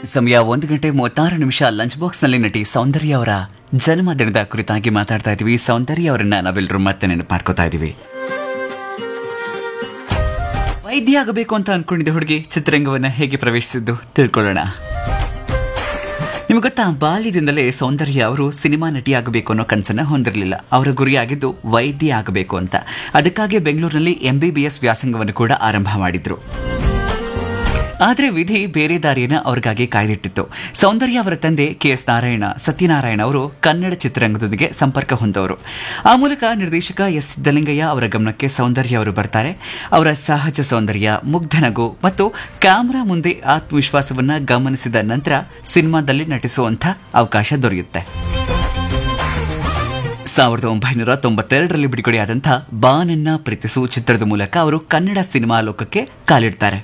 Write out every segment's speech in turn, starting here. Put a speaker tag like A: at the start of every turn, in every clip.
A: ಸಮಯ ಒಂದು ಗಂಟೆ ಮೂವತ್ತಾರು ನಿಮಿಷ ಲಂಚ್ ಬಾಕ್ಸ್ನಲ್ಲಿ ನಟಿ ಸೌಂದರ್ಯ ಅವರ ಜನ್ಮದಿನದ ಕುರಿತಾಗಿ ಮಾತಾಡ್ತಾ ಇದೀವಿ ಸೌಂದರ್ಯ ಅವರನ್ನ ನಾವೆಲ್ಲರೂ ಮತ್ತೆ ನೆನಪು ಮಾಡ್ಕೋತಾ ಇದೀವಿ ವೈದ್ಯ ಆಗಬೇಕು ಅಂತ ಅನ್ಕೊಂಡಿದ್ದ ಹುಡುಗಿ ಚಿತ್ರರಂಗವನ್ನ ಹೇಗೆ ಪ್ರವೇಶಿಸಿದ್ದು ತಿಳ್ಕೊಳ್ಳೋಣ ನಿಮ್ಗೆ ಗೊತ್ತಾ ಬಾಲ್ಯದಿಂದಲೇ ಸೌಂದರ್ಯ ಅವರು ಸಿನಿಮಾ ನಟಿ ಆಗಬೇಕು ಅನ್ನೋ ಕನಸನ್ನ ಹೊಂದಿರಲಿಲ್ಲ ಅವರ ಗುರಿಯಾಗಿದ್ದು ವೈದ್ಯ ಆಗಬೇಕು ಅಂತ ಅದಕ್ಕಾಗಿ ಬೆಂಗಳೂರಿನಲ್ಲಿ ಎಂ ಬಿ ಬಿ ಎಸ್ ವ್ಯಾಸಂಗವನ್ನು ಕೂಡ ಆರಂಭ ಮಾಡಿದ್ರು ಆದರೆ ವಿಧಿ ಬೇರೆ ದಾರಿಯನ್ನ ಅವ್ರಿಗಾಗಿ ಕಾಯ್ದಿಟ್ಟಿತ್ತು ಸೌಂದರ್ಯ ಅವರ ತಂದೆ ಕೆ ಎಸ್ ನಾರಾಯಣ ಸತ್ಯನಾರಾಯಣ ಅವರು ಕನ್ನಡ ಚಿತ್ರರಂಗದೊಂದಿಗೆ ಸಂಪರ್ಕ ಹೊಂದವರು ಆ ಮೂಲಕ ನಿರ್ದೇಶಕ ಎಸ್ ಸಿದ್ದಲಿಂಗಯ್ಯ ಅವರ ಗಮನಕ್ಕೆ ಸೌಂದರ್ಯ ಅವರು ಬರ್ತಾರೆ ಅವರ ಸಹಜ ಸೌಂದರ್ಯ ಮುಗ್ಧ ನಗು ಮತ್ತು ಕ್ಯಾಮ್ರಾ ಮುಂದೆ ಆತ್ಮವಿಶ್ವಾಸವನ್ನ ಗಮನಿಸಿದ ನಂತರ ಸಿನಿಮಾದಲ್ಲಿ ನಟಿಸುವಂಥ ಅವಕಾಶ ದೊರೆಯುತ್ತೆ ಸಾವಿರದ ಒಂಬೈನೂರ ತೊಂಬತ್ತೆರಡರಲ್ಲಿ ಬಿಡುಗಡೆಯಾದಂಥ ಬಾನನ್ನ ಪ್ರೀತಿಸು ಚಿತ್ರದ ಮೂಲಕ ಅವರು ಕನ್ನಡ ಸಿನಿಮಾ ಲೋಕಕ್ಕೆ ಕಾಲಿಡ್ತಾರೆ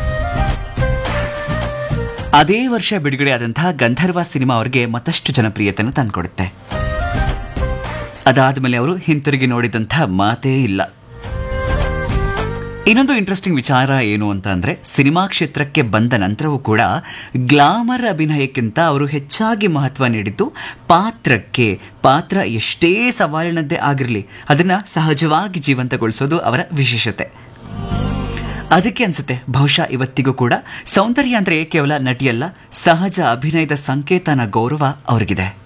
A: ಅದೇ ವರ್ಷ ಬಿಡುಗಡೆಯಾದಂತಹ ಗಂಧರ್ವ ಸಿನಿಮಾ ಅವರಿಗೆ ಮತ್ತಷ್ಟು ಜನಪ್ರಿಯತೆಯನ್ನು ತಂದುಕೊಡುತ್ತೆ ಅದಾದ್ಮೇಲೆ ಅವರು ಹಿಂತಿರುಗಿ ನೋಡಿದಂತಹ ಮಾತೇ ಇಲ್ಲ ಇನ್ನೊಂದು ಇಂಟ್ರೆಸ್ಟಿಂಗ್ ವಿಚಾರ ಏನು ಅಂತ ಅಂದ್ರೆ ಸಿನಿಮಾ ಕ್ಷೇತ್ರಕ್ಕೆ ಬಂದ ನಂತರವೂ ಕೂಡ ಗ್ಲಾಮರ್ ಅಭಿನಯಕ್ಕಿಂತ ಅವರು ಹೆಚ್ಚಾಗಿ ಮಹತ್ವ ನೀಡಿದ್ದು ಪಾತ್ರಕ್ಕೆ ಪಾತ್ರ ಎಷ್ಟೇ ಸವಾಲಿನದ್ದೇ ಆಗಿರಲಿ ಅದನ್ನ ಸಹಜವಾಗಿ ಜೀವಂತಗೊಳಿಸೋದು ಅವರ ವಿಶೇಷತೆ ಅದಕ್ಕೆ ಅನ್ಸುತ್ತೆ ಬಹುಶಃ ಇವತ್ತಿಗೂ ಕೂಡ ಸೌಂದರ್ಯ ಅಂದ್ರೆ ಕೇವಲ ನಟಿಯಲ್ಲ ಸಹಜ ಅಭಿನಯದ ಸಂಕೇತನ ಗೌರವ ಅವ್ರಿಗಿದೆ